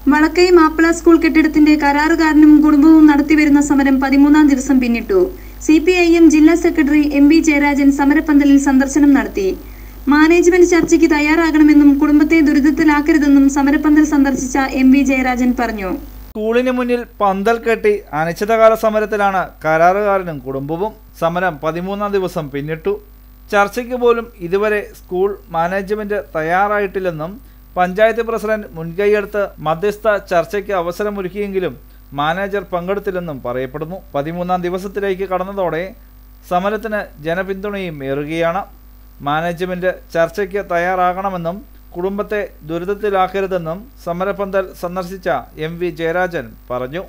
വളക്കൈ Mappila school കെട്ടിടത്തിന്റെ കരാറുകാരനും കുടുംബവും നടത്തിവരുന്ന സമരം പതിമൂന്നാം ദിവസം പിന്നിട്ടു സി പി ഐ എം ജില്ലാ സെക്രട്ടറി എം വി ജയരാജൻ സമരപ്പന്തലിൽ സന്ദർശനം നടത്തി മാനേജ്മെന്റ് ചർച്ചയ്ക്ക് തയ്യാറാകണമെന്നും കുടുംബത്തെ ദുരിതത്തിലാക്കരുതെന്നും സമരപ്പന്തൽ സന്ദർശിച്ച എം വി ജയരാജൻ പറഞ്ഞു സ്കൂളിന് മുന്നിൽ പന്തൽ കെട്ടി അനിശ്ചിതകാല സമരത്തിലാണ് കരാറുകാരനും കുടുംബവും സമരം പതിമൂന്നാം ദിവസം പിന്നിട്ടു ചർച്ചയ്ക്ക് പോലും ഇതുവരെ സ്കൂൾ മാനേജ്മെന്റ് തയ്യാറായിട്ടില്ലെന്നും പഞ്ചായത്ത് പ്രസിഡന്റ് മുൻകൈയെടുത്ത് മധ്യസ്ഥ ചർച്ചയ്ക്ക് അവസരമൊരുക്കിയെങ്കിലും മാനേജർ പങ്കെടുത്തില്ലെന്നും പറയപ്പെടുന്നു പതിമൂന്നാം ദിവസത്തിലേക്ക് കടന്നതോടെ സമരത്തിന് ജനപിന്തുണയും ഏറുകയാണ് മാനേജ്മെന്റ് ചർച്ചയ്ക്ക് തയ്യാറാകണമെന്നും കുടുംബത്തെ ദുരിതത്തിലാക്കരുതെന്നും സമരപന്തൽ സന്ദർശിച്ച എം വി ജയരാജൻ പറഞ്ഞു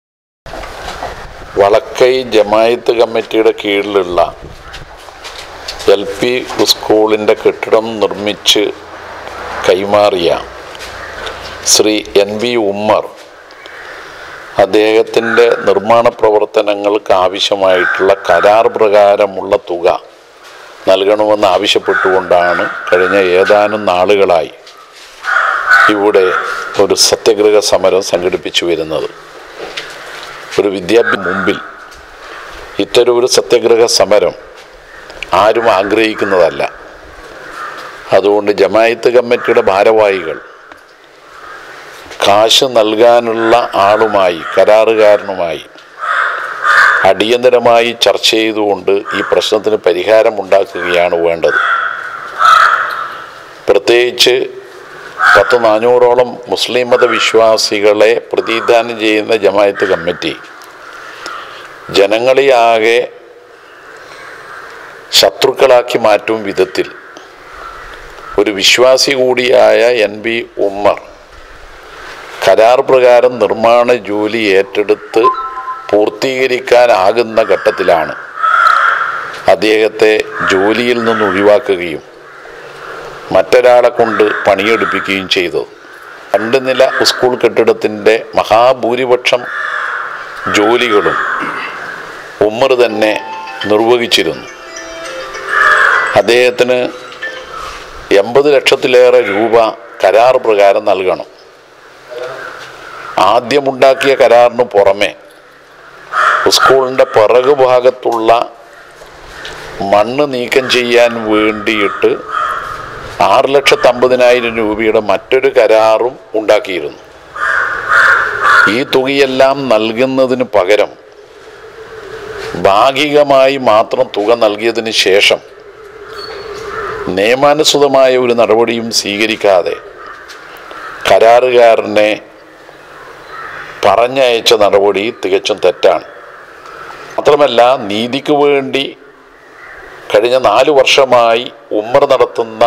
വളക്കൈ ജമായത്ത് കമ്മിറ്റിയുടെ കീഴിലുള്ള എൽ പി സ്കൂളിൻ്റെ കെട്ടിടം നിർമ്മിച്ച് കൈമാറിയ ശ്രീ എൻ വി ഉമ്മർ അദ്ദേഹത്തിൻ്റെ നിർമ്മാണ പ്രവർത്തനങ്ങൾക്ക് ആവശ്യമായിട്ടുള്ള കരാർ പ്രകാരമുള്ള തുക നൽകണമെന്ന് ആവശ്യപ്പെട്ടുകൊണ്ടാണ് കഴിഞ്ഞ ഏതാനും നാളുകളായി ഇവിടെ ഒരു സത്യഗ്രഹ സമരം സംഘടിപ്പിച്ചു വരുന്നത് ഒരു വിദ്യാഭ്യാസ മുമ്പിൽ ഇത്തരം ഒരു സത്യഗ്രഹ സമരം ആരും ആഗ്രഹിക്കുന്നതല്ല അതുകൊണ്ട് ജമായത്ത് കമ്മിറ്റിയുടെ ഭാരവാഹികൾ കാശ് നൽകാനുള്ള ആളുമായി കരാറുകാരനുമായി അടിയന്തരമായി ചർച്ച ചെയ്തുകൊണ്ട് ഈ പ്രശ്നത്തിന് പരിഹാരം ഉണ്ടാക്കുകയാണ് വേണ്ടത് പ്രത്യേകിച്ച് പത്ത് നാനൂറോളം മുസ്ലിം മത വിശ്വാസികളെ പ്രതിദാനം ചെയ്യുന്ന ജമായത്ത് കമ്മിറ്റി ജനങ്ങളെ ആകെ ശത്രുക്കളാക്കി മാറ്റും വിധത്തിൽ ഒരു വിശ്വാസി കൂടിയായ എൻ ബി ഉമ്മർ കരാർ പ്രകാരം നിർമ്മാണ ജോലി ഏറ്റെടുത്ത് പൂർത്തീകരിക്കാനാകുന്ന ഘട്ടത്തിലാണ് അദ്ദേഹത്തെ ജോലിയിൽ നിന്ന് ഒഴിവാക്കുകയും മറ്റൊരാളെ കൊണ്ട് പണിയെടുപ്പിക്കുകയും ചെയ്തത് രണ്ട് നില സ്കൂൾ കെട്ടിടത്തിൻ്റെ മഹാഭൂരിപക്ഷം ജോലികളും ഉമ്മർ തന്നെ നിർവഹിച്ചിരുന്നു അദ്ദേഹത്തിന് എൺപത് ലക്ഷത്തിലേറെ രൂപ കരാർ പ്രകാരം നൽകണം ആദ്യമുണ്ടാക്കിയ കരാറിന് പുറമെ സ്കൂളിൻ്റെ പിറകു ഭാഗത്തുള്ള മണ്ണ് നീക്കം ചെയ്യാൻ വേണ്ടിയിട്ട് ആറ് ലക്ഷത്തി അമ്പതിനായിരം രൂപയുടെ മറ്റൊരു കരാറും ഉണ്ടാക്കിയിരുന്നു ഈ തുകയെല്ലാം നൽകുന്നതിന് പകരം ഭാഗികമായി മാത്രം തുക നൽകിയതിന് ശേഷം നിയമാനുസൃതമായ ഒരു നടപടിയും സ്വീകരിക്കാതെ കരാറുകാരനെ പറഞ്ഞയച്ച നടപടി തികച്ചും തെറ്റാണ് മാത്രമല്ല നീതിക്ക് വേണ്ടി കഴിഞ്ഞ നാല് വർഷമായി ഉമ്മർ നടത്തുന്ന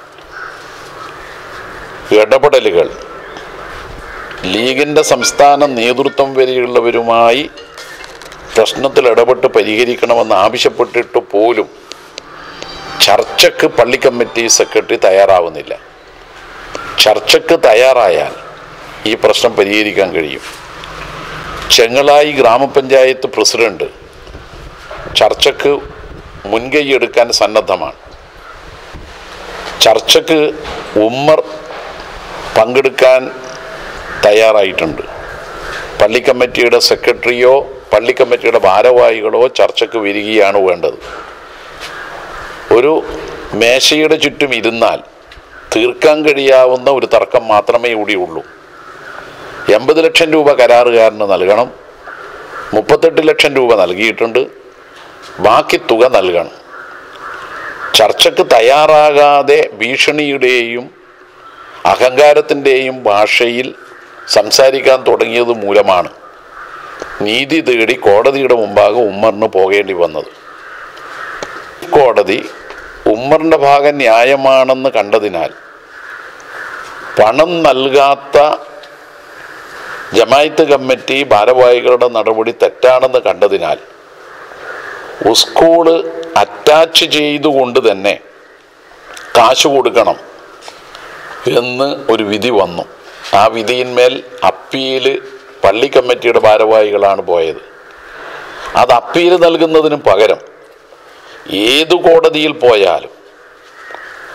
ഇടപെടലുകൾ ലീഗിൻ്റെ സംസ്ഥാന നേതൃത്വം വരെയുള്ളവരുമായി പ്രശ്നത്തിൽ ഇടപെട്ട് പരിഹരിക്കണമെന്ന് ആവശ്യപ്പെട്ടിട്ട് പോലും ചർച്ചയ്ക്ക് പള്ളി കമ്മിറ്റി സെക്രട്ടറി തയ്യാറാവുന്നില്ല ചർച്ചയ്ക്ക് തയ്യാറായാൽ ഈ പ്രശ്നം പരിഹരിക്കാൻ കഴിയും ചെങ്ങളായി ഗ്രാമപഞ്ചായത്ത് പ്രസിഡന്റ് ചർച്ചയ്ക്ക് മുൻകൈയെടുക്കാൻ സന്നദ്ധമാണ് ചർച്ചയ്ക്ക് ഉമ്മർ പങ്കെടുക്കാൻ തയ്യാറായിട്ടുണ്ട് പള്ളി കമ്മിറ്റിയുടെ സെക്രട്ടറിയോ പള്ളി കമ്മിറ്റിയുടെ ഭാരവാഹികളോ ചർച്ചയ്ക്ക് വരികയാണ് വേണ്ടത് ഒരു മേശയുടെ ചുറ്റും ഇരുന്നാൽ തീർക്കാൻ കഴിയാവുന്ന ഒരു തർക്കം മാത്രമേ ഇവിടെയുള്ളൂ എൺപത് ലക്ഷം രൂപ കരാറുകാരന് നൽകണം മുപ്പത്തെട്ട് ലക്ഷം രൂപ നൽകിയിട്ടുണ്ട് ബാക്കി തുക നൽകണം ചർച്ചയ്ക്ക് തയ്യാറാകാതെ ഭീഷണിയുടെയും അഹങ്കാരത്തിൻ്റെയും ഭാഷയിൽ സംസാരിക്കാൻ തുടങ്ങിയത് മൂലമാണ് നീതി തേടി കോടതിയുടെ മുമ്പാകെ ഉമ്മറിന് പോകേണ്ടി വന്നത് കോടതി ഉമ്മറിൻ്റെ ഭാഗം ന്യായമാണെന്ന് കണ്ടതിനാൽ പണം നൽകാത്ത ജമായത്ത് കമ്മിറ്റി ഭാരവാഹികളുടെ നടപടി തെറ്റാണെന്ന് കണ്ടതിനാൽ സ്കൂള് അറ്റാച്ച് ചെയ്തുകൊണ്ട് തന്നെ കാശ് കൊടുക്കണം എന്ന് ഒരു വിധി വന്നു ആ വിധിയിന്മേൽ അപ്പീല് പള്ളി കമ്മിറ്റിയുടെ ഭാരവാഹികളാണ് പോയത് അത് അപ്പീൽ നൽകുന്നതിന് പകരം ഏതു കോടതിയിൽ പോയാലും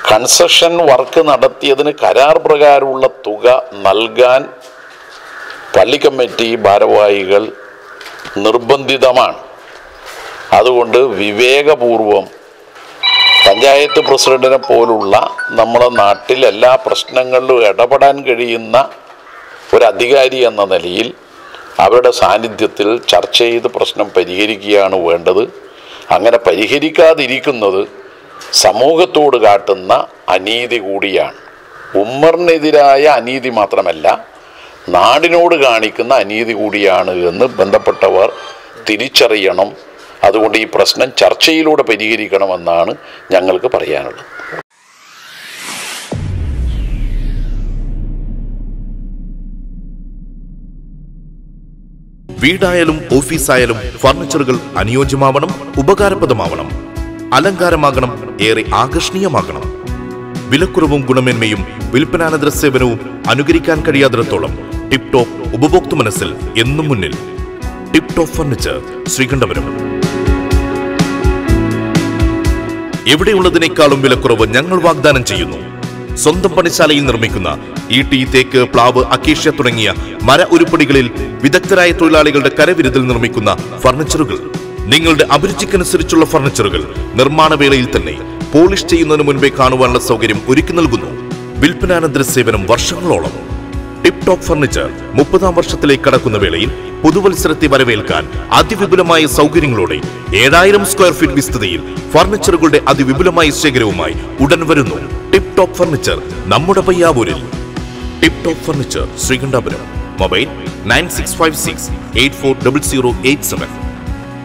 കൺസ്ട്രക്ഷൻ വർക്ക് നടത്തിയതിന് കരാർ പ്രകാരമുള്ള തുക നൽകാൻ പള്ളി കമ്മിറ്റി ഭാരവാഹികൾ നിർബന്ധിതമാണ് അതുകൊണ്ട് വിവേകപൂർവം പഞ്ചായത്ത് പ്രസിഡന്റിനെ പോലുള്ള നമ്മുടെ നാട്ടിൽ എല്ലാ പ്രശ്നങ്ങളിലും ഇടപെടാൻ കഴിയുന്ന ഒരു അധികാരി എന്ന നിലയിൽ അവരുടെ സാന്നിധ്യത്തിൽ ചർച്ച ചെയ്ത് പ്രശ്നം പരിഹരിക്കുകയാണ് വേണ്ടത് അങ്ങനെ പരിഹരിക്കാതിരിക്കുന്നത് സമൂഹത്തോട് കാട്ടുന്ന അനീതി കൂടിയാണ് ഉമ്മറിനെതിരായ അനീതി മാത്രമല്ല നാടിനോട് കാണിക്കുന്ന അനീതി കൂടിയാണ് എന്ന് ബന്ധപ്പെട്ടവർ തിരിച്ചറിയണം അതുകൊണ്ട് ഈ പ്രശ്നം ചർച്ചയിലൂടെ പരിഹരിക്കണമെന്നാണ് ഞങ്ങൾക്ക് പറയാനുള്ളത് വീടായാലും ഓഫീസായാലും ഫർണിച്ചറുകൾ അനുയോജ്യമാവണം ഉപകാരപ്രദമാവണം അലങ്കാരമാകണം ഏറെ ആകർഷണീയമാകണം വിലക്കുറവും ഗുണമേന്മയും വിൽപ്പനാനന്തര സേവനവും അനുകരിക്കാൻ കഴിയാത്തിടത്തോളം ടിപ് ടോപ്പ് ഉപഭോക്തൃ മനസ്സിൽ എന്നും മുന്നിൽ ടിപ് ടോപ്പ് ഫർണിച്ചർ ശ്രീകണ്ഠപുരം എവിടെയുള്ളതിനേക്കാളും വിലക്കുറവ് ഞങ്ങൾ വാഗ്ദാനം ചെയ്യുന്നു സ്വന്തം പണിശാലയിൽ നിർമ്മിക്കുന്ന ഈട്ടി തേക്ക് പ്ലാവ് അക്കേഷ്യ തുടങ്ങിയ മര ഉരുപ്പടികളിൽ വിദഗ്ധരായ തൊഴിലാളികളുടെ കരവിരുതിൽ നിർമ്മിക്കുന്ന ഫർണിച്ചറുകൾ നിങ്ങളുടെ അഭിരുചിക്കനുസരിച്ചുള്ള ഫർണിച്ചറുകൾ നിർമ്മാണ വേളയിൽ തന്നെ പോളിഷ് ചെയ്യുന്നതിന് മുൻപേ കാണുവാനുള്ള സൗകര്യം ഒരുക്കി നൽകുന്നു വിൽപ്പനാനന്തര സേവനം വർഷങ്ങളോളം ടിപ് ടോപ്പ് ഫർണിച്ചർ മുപ്പതാം വർഷത്തിലേക്ക് കടക്കുന്ന വേളയിൽ പുതുവത്സരത്തെ വരവേൽക്കാൻ അതിവിപുലമായ സൗകര്യങ്ങളോടെ ഏഴായിരം സ്ക്വയർ ഫീറ്റ് വിസ്തൃതിയിൽ ഫർണിച്ചറുകളുടെ അതിവിപുലമായ ശേഖരവുമായി ഉടൻ വരുന്നു ടിപ് ടോപ്പ് ഫർണിച്ചർ നമ്മുടെ പയ്യാവൂരിൽ tip top furniture Sreekandapuram mobile nine six five six eight four double zero eight seven